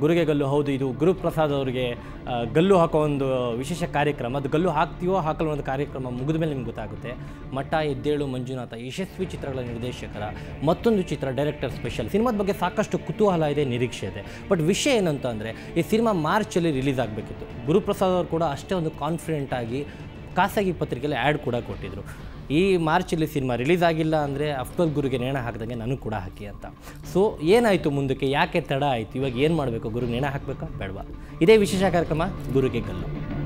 ಗುರುಗೆ ಗಲ್ಲು ಹೌದು ಇದು ಗುರುಪ್ರಸಾದ್ ಅವರಿಗೆ ಆ, ಗಲ್ಲು ಹಾಕೋ ಒಂದು ವಿಶೇಷ ಕಾರ್ಯಕ್ರಮ ಅದು ಗಲ್ಲು ಹಾಕ್ತೀವೋ ಹಾಕಲು ಒಂದು ಕಾರ್ಯಕ್ರಮ ಮುಗಿದ ಮೇಲೆ ನಿಮ್ಗೆ ಗೊತ್ತಾಗುತ್ತೆ ಮಠ ಎದ್ದೇಳು ಮಂಜುನಾಥ ಯಶಸ್ವಿ ಚಿತ್ರಗಳ ನಿರ್ದೇಶಕರ ಮತ್ತೊಂದು ಚಿತ್ರ ಡೈರೆಕ್ಟರ್ ಸ್ಪೆಷಲ್ ಸಿನಿಮಾದ ಬಗ್ಗೆ ಸಾಕಷ್ಟು ಕುತೂಹಲ ಇದೆ ನಿರೀಕ್ಷೆ ಇದೆ ಬಟ್ ವಿಷಯ ಏನಂತ ಅಂದರೆ ಈ ಸಿನಿಮಾ ಮಾರ್ಚಲ್ಲಿ ರಿಲೀಸ್ ಆಗಬೇಕಿತ್ತು ಗುರುಪ್ರಸಾದ್ ಅವರು ಕೂಡ ಅಷ್ಟೇ ಒಂದು ಕಾನ್ಫಿಡೆಂಟ್ ಆಗಿ ಖಾಸಗಿ ಪತ್ರಿಕೆಯಲ್ಲಿ ಆ್ಯಡ್ ಕೂಡ ಕೊಟ್ಟಿದ್ದರು ಈ ಮಾರ್ಚಲ್ಲಿ ಸಿನಿಮಾ ರಿಲೀಸ್ ಆಗಿಲ್ಲ ಅಂದರೆ ಅಫ್ಕೋಲ್ ಗುರುಗೆ ನೇಣ ಹಾಕಿದಂಗೆ ನನಗೆ ಕೂಡ ಹಾಕಿ ಅಂತ ಸೊ ಏನಾಯಿತು ಮುಂದಕ್ಕೆ ಯಾಕೆ ತಡ ಆಯಿತು ಇವಾಗ ಏನು ಮಾಡಬೇಕು ಗುರು ನೇಣ ಹಾಕಬೇಕಾ ಬೇಡವಾ ಇದೇ ವಿಶೇಷ ಕಾರ್ಯಕ್ರಮ ಗುರುಗೆ ಗಲ್ಲು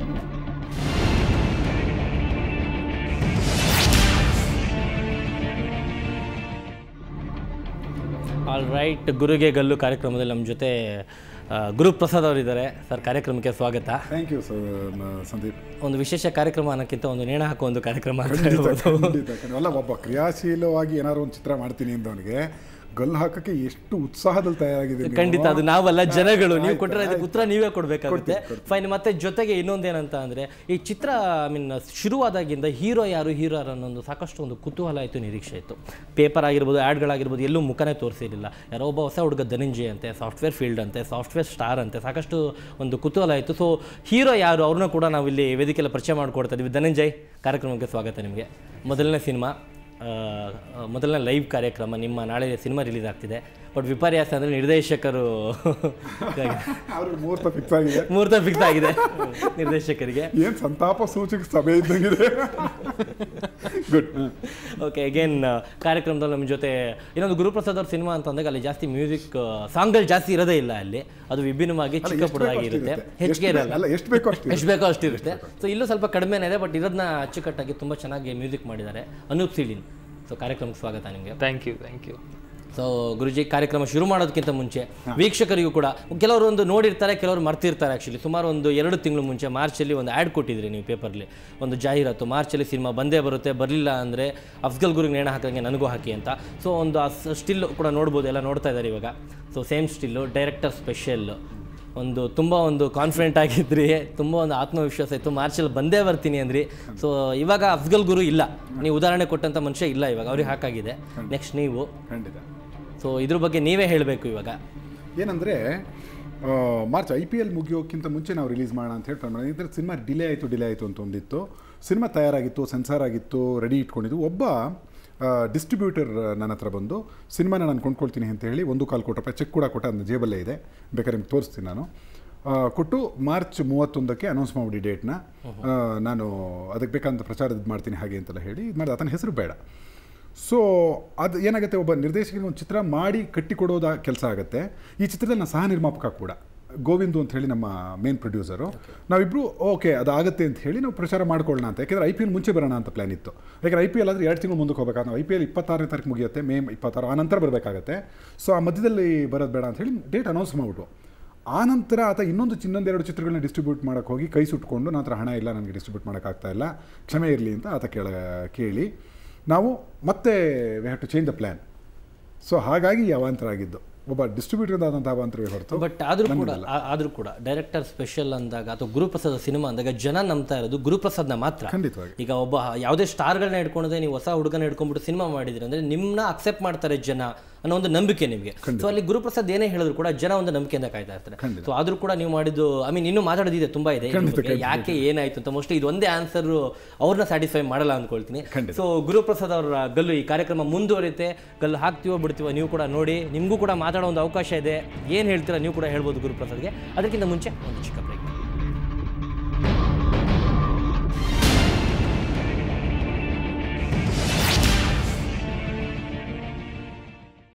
ಆಲ್ ರೈಟ್ ಗುರುಗೆ ಗಲ್ಲು ಕಾರ್ಯಕ್ರಮದಲ್ಲಿ ನಮ್ಮ ಜೊತೆ ಆ, ಗುರುಪ್ರಸಾದ್ ಅವರಿದ್ದಾರೆ ಸರ್ ಕಾರ್ಯಕ್ರಮಕ್ಕೆ ಸ್ವಾಗತ ಥ್ಯಾಂಕ್ ಯು ಸರ್ ಸಂದೀಪ್ ಒಂದು ವಿಶೇಷ ಕಾರ್ಯಕ್ರಮ ಅನ್ನೋಕ್ಕಿಂತ ಒಂದು ನೇಣ ಹಾಕೋ ಒಂದು ಕಾರ್ಯಕ್ರಮ ಅಂತ ಖಂಡಿತ ಹೇಳ್ಬೋದು ಖಂಡಿತ ಖಂಡಿತ. ಅಲ್ಲ ಒಬ್ಬ ಕ್ರಿಯಾಶೀಲವಾಗಿ ಏನಾದ್ರು ಒಂದು ಚಿತ್ರ ಮಾಡ್ತೀನಿ ಅಂದವನಿಗೆ ಗಲ್ಲು ಹಾಕಕ್ಕೆ ಎಷ್ಟು ಉತ್ಸಾಹದಲ್ಲಿ ತಯಾರಾಗಿದೆ ಖಂಡಿತ ಅದು ನಾವಲ್ಲ ಜನಗಳು ನೀವು ಕೊಟ್ಟರೆ ಅದಕ್ಕೆ ಉತ್ತರ ನೀವೇ ಕೊಡಬೇಕಾಗುತ್ತೆ ಫೈನ್ ಮತ್ತೆ ಜೊತೆಗೆ ಇನ್ನೊಂದೇನಂತ ಅಂದರೆ ಈ ಚಿತ್ರ ಐ ಮೀನ್ ಶುರುವಾದಾಗಿಂದ ಹೀರೋ ಯಾರು ಹೀರೋ ಯಾರು ಅನ್ನೋ ಒಂದು ಸಾಕಷ್ಟು ಒಂದು ಕುತೂಹಲ ಇತ್ತು ನಿರೀಕ್ಷೆ ಇತ್ತು ಪೇಪರ್ ಆಗಿರ್ಬೋದು ಆ್ಯಡ್ಗಳಾಗಿರ್ಬೋದು ಎಲ್ಲೂ ಮುಖನೇ ತೋರಿಸಿರಲಿಲ್ಲ ಯಾರೋ ಒಬ್ಬ ಹೊಸ ಹುಡುಗ ಧನಂಜಯ ಅಂತೆ ಸಾಫ್ಟ್ವೇರ್ ಫೀಲ್ಡ್ ಅಂತೆ ಸಾಫ್ಟ್ವೇರ್ ಸ್ಟಾರ್ ಅಂತೆ ಸಾಕಷ್ಟು ಒಂದು ಕುತೂಹಲ ಇತ್ತು ಸೊ ಹೀರೋ ಯಾರು ಅವ್ರನ್ನ ಕೂಡ ನಾವು ಇಲ್ಲಿ ವೇದಿಕೆಯಲ್ಲಿ ಪರಿಚಯ ಮಾಡಿಕೊಡ್ತಾ ಇದ್ದೀವಿ ಧನಂಜಯ್ ಕಾರ್ಯಕ್ರಮಕ್ಕೆ ಸ್ವಾಗತ ನಿಮಗೆ ಮೊದಲನೇ ಸಿನಿಮಾ ಆ, ಮೊದಲನೇ ಲೈವ್ ಕಾರ್ಯಕ್ರಮ ನಿಮ್ಮ ನಾಳೆ ಸಿನಿಮಾ ರಿಲೀಸ್ ಆಗ್ತಿದೆ ಬಟ್ ವಿಪರ್ಯಾಸ ಅಂದರೆ ನಿರ್ದೇಶಕರು ಅವ್ರಿಗೆ ಮುಹೂರ್ತ ಫಿಕ್ಸ್ ಆಗಿದೆ ಮುಹೂರ್ತ ಫಿಕ್ಸ್ ಆಗಿದೆ ನಿರ್ದೇಶಕರಿಗೆ ಏನ್ ಸಂತಾಪ ಸೂಚಕ ಸಭೆ ಇದ್ದಂಗಿದೆ ಗುಡ್ ಓಕೆ ಅಗೇನ್ ಕಾರ್ಯಕ್ರಮದಲ್ಲಿ ನಮ್ಮ ಜೊತೆ ಇನ್ನೊಂದು ಗುರುಪ್ರಸಾದ್ ಅವ್ರ ಸಿನಿಮಾ ಅಂತ ಅಂದಾಗ ಅಲ್ಲಿ ಜಾಸ್ತಿ ಮ್ಯೂಸಿಕ್ ಸಾಂಗ್ಗಳು ಜಾಸ್ತಿ ಇರೋದೇ ಇಲ್ಲ ಅಲ್ಲಿ ಅದು ವಿಭಿನ್ನವಾಗಿ ಚಿಕ್ಕ ಪುಟ್ಟದಾಗಿ ಇರುತ್ತೆ ಹೆಚ್ಚಿಗೆ ಇರಲ್ಲ ಅಲ್ಲ ಎಷ್ಟು ಬೇಕೋ ಅಷ್ಟು ಎಷ್ಟು ಬೇಕೋ ಅಷ್ಟು ಇರುತ್ತೆ ಸೊ ಇಲ್ಲೂ ಸ್ವಲ್ಪ ಕಡಿಮೆನೇ ಇದೆ ಬಟ್ ಇರೋದನ್ನ ಅಚ್ಚುಕಟ್ಟಾಗಿ ತುಂಬ ಚೆನ್ನಾಗಿ ಮ್ಯೂಸಿಕ್ ಮಾಡಿದ್ದಾರೆ ಅನೂಪ್ ಸೀಲಿನ್ ಸೊ ಕಾರ್ಯಕ್ರಮಕ್ಕೆ ಸ್ವಾಗತ ನಿಮಗೆ thank you thank you so Guruji ಕಾರ್ಯಕ್ರಮ ಶುರು ಮಾಡೋದಕ್ಕಿಂತ ಮುಂಚೆ ವೀಕ್ಷಕರಿಗೂ ಕೂಡ ಕೆಲವರು ಒಂದು ನೋಡಿರ್ತಾರೆ ಕೆಲವರು ಮರ್ತಿರ್ತಾರೆ ಆ್ಯಕ್ಚುಲಿ ಸುಮಾರು ಒಂದು ಎರಡು ತಿಂಗಳು ಮುಂಚೆ ಮಾರ್ಚಲ್ಲಿ ಒಂದು ಆ್ಯಡ್ ಕೊಟ್ಟಿದ್ರಿ ನೀವು ಪೇಪರ್ಲಿ ಒಂದು ಜಾಹೀರಾತು ಮಾರ್ಚಲ್ಲಿ ಸಿನಿಮಾ ಬಂದೇ ಬರುತ್ತೆ ಬರಲಿಲ್ಲ ಅಂದರೆ ಅಫ್ಜಲ್ ಗುರುಗೆ ನೇಣ ಹಾಕಂಗೆ ನನಗೂ ಹಾಕಿ ಅಂತ ಸೊ ಒಂದು ಸ್ಟಿಲ್ ಕೂಡ ನೋಡ್ಬೋದು ಎಲ್ಲ ನೋಡ್ತಾ ಇದ್ದಾರೆ ಇವಾಗ so same still director special ಒಂದು ತುಂಬ ಒಂದು ಕಾನ್ಫಿಡೆಂಟ್ ಆಗಿದ್ರಿ ತುಂಬ ಒಂದು ಆತ್ಮವಿಶ್ವಾಸ ಇತ್ತು ಮಾರ್ಚಲ್ಲಿ ಬಂದೇ ಬರ್ತೀನಿ ಅಂದ್ರಿ ಸೊ ಇವಾಗ ಅಫ್ಜಲ್ ಗುರು ಇಲ್ಲ ನೀವು ಉದಾಹರಣೆ ಕೊಟ್ಟಂಥ ಮನುಷ್ಯ ಇಲ್ಲ ಇವಾಗ ಅವ್ರಿಗೆ ಹಾಕಾಗಿದೆ ನೆಕ್ಸ್ಟ್ ನೀವು ಖಂಡಿತ ಸೊ ಇದ್ರ ಬಗ್ಗೆ ನೀವೇ ಹೇಳಬೇಕು ಇವಾಗ ಏನಂದ್ರೆ ಆ, ಮಾರ್ಚ್ ಐ ಪಿ ಎಲ್ ಮುಗಿಯೋಕ್ಕಿಂತ ಮುಂಚೆ ನಾವು ರಿಲೀಸ್ ಮಾಡೋಣ ಅಂತ ಹೇಳಿ ಪ್ಲಾನ್ ಮಾಡಿದ್ವಿ ಇದ್ರ ಸಿನಿಮಾ ಡಿಲೇ ಆಯಿತು ಡಿಲೇ ಆಯಿತು ಅಂತ ಒಂದಿತ್ತು ಸಿನಿಮಾ ತಯಾರಾಗಿತ್ತು ಸೆನ್ಸಾರ್ ಆಗಿತ್ತು ರೆಡಿ ಇಟ್ಕೊಂಡಿದ್ದು ಒಬ್ಬ ಡಿಸ್ಟ್ರಿಬ್ಯೂಟರ್ ನನ್ನ ಹತ್ರ ಬಂದು ಸಿನಿಮಾನ ನಾನು ಕೊಂಡ್ಕೊಳ್ತೀನಿ ಅಂತ ಹೇಳಿ ಒಂದು ಕಾಲು ಕೋಟಿ ರೂಪಾಯಿ ಚೆಕ್ ಕೂಡ ಕೊಟ್ಟ ನನ್ನ ಜೇಬಲ್ಲೇ ಇದೆ ಬೇಕಾದ್ರೆ ನಿಮ್ಗೆ ತೋರಿಸ್ತೀನಿ ನಾನು ಆ, ಕೊಟ್ಟು ಮಾರ್ಚ್ ಮೂವತ್ತೊಂದಕ್ಕೆ ಅನೌನ್ಸ್ ಮಾಡಿ ಡೇಟ್ನ ನಾನು ಅದಕ್ಕೆ ಬೇಕಾದಂಥ ಪ್ರಚಾರ ಇದು ಮಾಡ್ತೀನಿ ಹಾಗೆ ಅಂತೆಲ್ಲ ಹೇಳಿ ಇದು ಮಾಡಿದ ಆತನ ಹೆಸರು ಬೇಡ ಸೊ ಅದು ಏನಾಗುತ್ತೆ ಒಬ್ಬ ನಿರ್ದೇಶಕನಿಗೆ ಒಂದು ಚಿತ್ರ ಮಾಡಿ ಕಟ್ಟಿಕೊಡೋದ ಕೆಲಸ ಆಗುತ್ತೆ ಈ ಚಿತ್ರದಲ್ಲಿ ನಾನು ಸಹ ನಿರ್ಮಾಪಕ ಕೂಡ ಗೋವಿಂದು ಅಂತ ಹೇಳಿ ನಮ್ಮ ಮೇನ್ ಪ್ರೊಡ್ಯೂಸರು ನಾವಿಬ್ಬರು ಓಕೆ ಅದಾಗುತ್ತೆ ಅಂತ ಹೇಳಿ ನಾವು ಪ್ರಚಾರ ಮಾಡ್ಕೊಳ್ಳೋಣ ಅಂತ ಯಾಕೆಂದರೆ ಐ ಪಿ ಎಲ್ ಮುಂಚೆ ಬರೋಣ ಅಂತ ಪ್ಲಾನ್ ಇತ್ತು ಯಾಕಂದ್ರೆ ಐ ಪಿ ಎಲ್ ಆದರೆ ಎರಡು ತಿಂಗಳು ಮುಂದಕ್ಕೆ ಹೋಗಬೇಕಾದ್ರೆ ನಾವು ಐ ಪಿ ಎಲ್ ಇಪ್ಪತ್ತಾರನೇ ತಾರೀಕು ಮುಗಿಯುತ್ತೆ ಮೇ ಇಪ್ಪತ್ತಾರು ಆ ನಂತರ ಬರಬೇಕಾಗತ್ತೆ ಸೊ ಆ ಮಧ್ಯದಲ್ಲಿ ಬರೋದು ಬೇಡ ಅಂತ ಹೇಳಿ ಡೇಟ್ ಅನೌನ್ಸ್ ಮಾಡಿಬಿಟ್ಟು ಆ ನಂತರ ಆತ ಇನ್ನೊಂದು ಇನ್ನೊಂದೆರಡು ಚಿತ್ರಗಳನ್ನ ಡಿಸ್ಟ್ರಿಬ್ಯೂಟ್ ಮಾಡೋಕ್ಕೆ ಹೋಗಿ ಕೈ ಸುಟ್ಕೊಂಡು ನನ್ನ ಹತ್ರ ಹಣ ಇಲ್ಲ ನನಗೆ ಡಿಸ್ಟ್ರಿಬ್ಯೂಟ್ ಮಾಡೋಕ್ಕಾಗ್ತಾ ಇಲ್ಲ ಕ್ಷಮೆ ಇರಲಿ ಅಂತ ಆತ ಕೇಳ ಕೇಳಿ ನಾವು ಮತ್ತೆ we have to change the plan so ಹಾಗಾಗಿ ಈ ಅವಾಂತರ ಆಗಿದ್ದು ಒಬ್ಬ ಡಿಸ್ಟ್ರಿಬ್ಯೂಟರ್ ಆದಂಥ ಅವಾಂತರವೇ ಹೊರತು ಬಟ್ ಆದರೂ ಕೂಡ ಆ- ಆದ್ರೂ ಕೂಡ ಡೈರೆಕ್ಟರ್ ಸ್ಪೆಷಲ್ ಅಂದಾಗ ಅಥವಾ ಗುರುಪ್ರಸಾದ್ ಸಿನಿಮಾ ಅಂದಾಗ ಜನ ನಂಬ್ತಾ ಇರೋದು ಗುರುಪ್ರಸಾದ್ನ ಮಾತ್ರ ಖಂಡಿತವಾಗಿ ಈಗ ಒಬ್ಬ ಯಾವುದೇ ಸ್ಟಾರ್ಗಳನ್ನ ಹಿಡ್ಕೊಂಡ್ರೆ ನೀವು ಹೊಸ ಹುಡುಗನ ಹಿಡ್ಕೊಂಡ್ಬಿಟ್ಟು ಸಿನಿಮಾ ಮಾಡಿದ್ರಿ ಅಂದ್ರೆ ನಿಮ್ಮನ್ನ ಅಕ್ಸೆಪ್ಟ್ ಮಾಡ್ತಾರೆ ಜನ ಅನ್ನೋ ಒಂದು ನಂಬಿಕೆ ನಿಮಗೆ ಸೊ ಅಲ್ಲಿ ಗುರುಪ್ರಸಾದ್ ಏನೇ ಹೇಳಿದ್ರು ಕೂಡ ಜನ ಒಂದು ನಂಬಿಕೆಯಿಂದ ಕಾಯ್ತಾ ಇರ್ತಾರೆ ಸೊ ಆದ್ರೂ ಕೂಡ ನೀವು ಮಾಡಿದ್ದು ಐ ಮೀನ್ ಇನ್ನೂ ಮಾತಾಡೋದಿದೆ ತುಂಬಾ ಇದೆ ಇದ್ರ ಬಗ್ಗೆ. ಯಾಕೆ ಏನಾಯ್ತು ಅಂತ ಮೋಸ್ಟ್ಲಿ ಇದು ಒಂದೇ ಆನ್ಸರ್ ಅವ್ರನ್ನ ಸ್ಯಾಟಿಸ್ಫೈ ಮಾಡಲ್ಲ ಅಂದ್ಕೊಳ್ತೀನಿ ಸೊ ಗುರುಪ್ರಸಾದ್ ಅವರ ಗಲ್ಲು ಈ ಕಾರ್ಯಕ್ರಮ ಮುಂದುವರಿಯುತ್ತೆ ಗಲ್ಲು ಹಾಕ್ತೀವೋ ಬಿಡ್ತೀವೋ ನೀವು ಕೂಡ ನೋಡಿ ನಿಮಗೂ ಕೂಡ ಮಾತಾಡೋ ಒಂದು ಅವಕಾಶ ಇದೆ ಏನು ಹೇಳ್ತೀರಾ ನೀವು ಕೂಡ ಹೇಳ್ಬೋದು ಗುರುಪ್ರಸಾದ್ಗೆ ಅದಕ್ಕಿಂತ ಮುಂಚೆ ಒಂದು ಚಿಕ್ಕ ಬ್ರೇಕ್